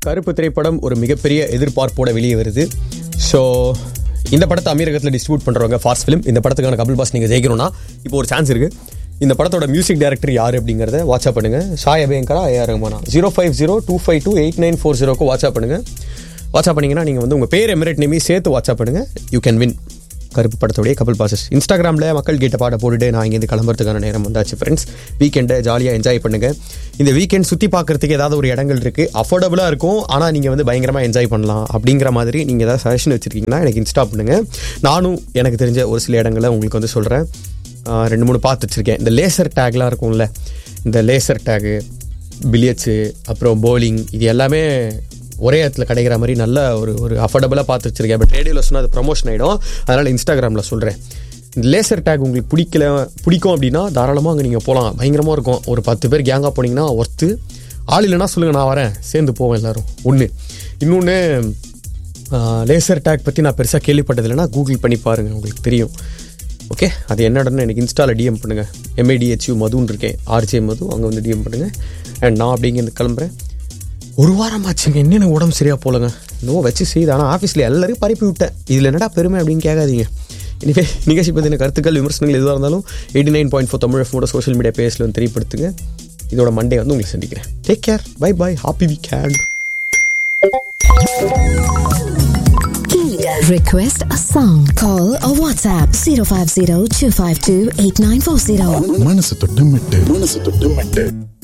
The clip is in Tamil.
கருப்பு திரைப்படம் ஒரு மிகப்பெரிய எதிர்பார்ப்போட வெளியே வருது ஸோ இந்த படத்தை அமீரகத்தில் டிஸ்ட்ரிபியூட் பண்ணுறவங்க ஃபாஸ்ட் ஃபிலிம் இந்த படத்துக்கான கபில் பாஸ் நீங்கள் ஜெயிக்கணும்னா இப்போ ஒரு சான்ஸ் இருக்குது இந்த படத்தோட மியூசிக் டைரக்டர் யார் அப்படிங்கிறத வாட்ஸ்அப் பண்ணுங்க ஷாய் அபயங்கரா ஏஆர் ரஹ்மானா zero five zero two five two eight nine four ஜீரோக்கு வாட்ஸ்அப் பண்ணுங்க வாட்ஸ்அப் பண்ணீங்கன்னா நீங்கள் வந்து உங்கள் பேர் எமிரேட் நேமே சேர்த்து வாட்ஸ்அப் பண்ணுங்க யூ கேன் வின் கருப்பு படத்தோடைய கபில் பாசஸ் இன்ஸ்டாகிராமில் மக்கள் கிட்ட பாட போட்டுட்டு நான் இங்கேருந்து கிளம்புறதுக்கான நேரம் வந்தாச்சு ஃப்ரெண்ட்ஸ் வீக்கெண்டை ஜாலியாக என்ஜாய் பண்ணுங்க இந்த வீக்கெண்ட் சுற்றி பார்க்கறதுக்கு ஏதாவது ஒரு இடங்கள் இருக்குது அஃபோர்டபுளாக இருக்கும் ஆனால் நீங்கள் வந்து பயங்கரமாக என்ஜாய் பண்ணலாம் அப்படிங்கிற மாதிரி நீங்கள் ஏதாவது சஜஷன் வச்சுருக்கீங்கன்னா எனக்கு இன்ஸ்டா பண்ணுங்க நானும் எனக்கு தெரிஞ்ச ஒரு சில இடங்களை உங்களுக்கு வந்து சொல்கிறேன் ரெண்டு மூணு பார்த்து வச்சுருக்கேன் இந்த லேசர் டேக்லாம் இருக்கும்ல இந்த லேசர் டேகு பில்லியட்ஸு அப்புறம் போலிங் இது எல்லாமே ஒரே இடத்துல கிடைக்கிற மாதிரி நல்ல ஒரு ஒரு அஃபோர்டபுளாக பார்த்து வச்சிருக்கேன் பட் ரேடியோவில் சொன்னால் அது ப்ரொமோஷன் ஆகிடும் அதனால் இன்ஸ்டாகிராமில் சொல்கிறேன் இந்த லேசர் டேக் உங்களுக்கு பிடிக்கல பிடிக்கும் அப்படின்னா தாராளமாக அங்கே நீங்கள் போகலாம் பயங்கரமாக இருக்கும் ஒரு பத்து பேர் கேங்காக போனீங்கன்னா ஒர்த்து ஆள் இல்லைன்னா சொல்லுங்கள் நான் வரேன் சேர்ந்து போவேன் எல்லாரும் ஒன்று இன்னொன்று லேசர் டேக் பற்றி நான் பெருசாக கேள்விப்பட்டது இல்லைன்னா கூகுள் பண்ணி பாருங்கள் உங்களுக்கு தெரியும் ஓகே அது என்னடன்னு எனக்கு இன்ஸ்டாவில் டிஎம் பண்ணுங்கள் எம்ஏடிஹெச்யூ மதுன்னு இருக்கேன் ஆர்ஜே மது அங்கே வந்து டிஎம் பண்ணுங்கள் அண்ட் நான் அப்படிங்கிறது கிளம்புறேன் ஒரு வாரம் ஆச்சுங்க என்ன எனக்கு உடம்பு சரியாக போலங்க இன்னும் வச்சு செய்யுது ஆனால் ஆஃபீஸில் எல்லாரையும் பரப்பி விட்டேன் இதில் என்னடா பெருமை அப்படின்னு கேட்காதீங்க இனிமே நிகழ்ச்சி பற்றின கருத்துக்கள் விமர்சனங்கள் எதுவாக இருந்தாலும் eighty nine point four Tamil ஃபோட சோஷியல் மீடியா பேஜில் வந்து தெரியப்படுத்துங்க இதோட மண்டே வந்து உங்களை சந்திக்கிறேன் take care bye bye happy weekend Request a song. Call or WhatsApp 050 252 8940. மனசு தொட்டு மெட்டு மனசு தொட்டு மெட்டு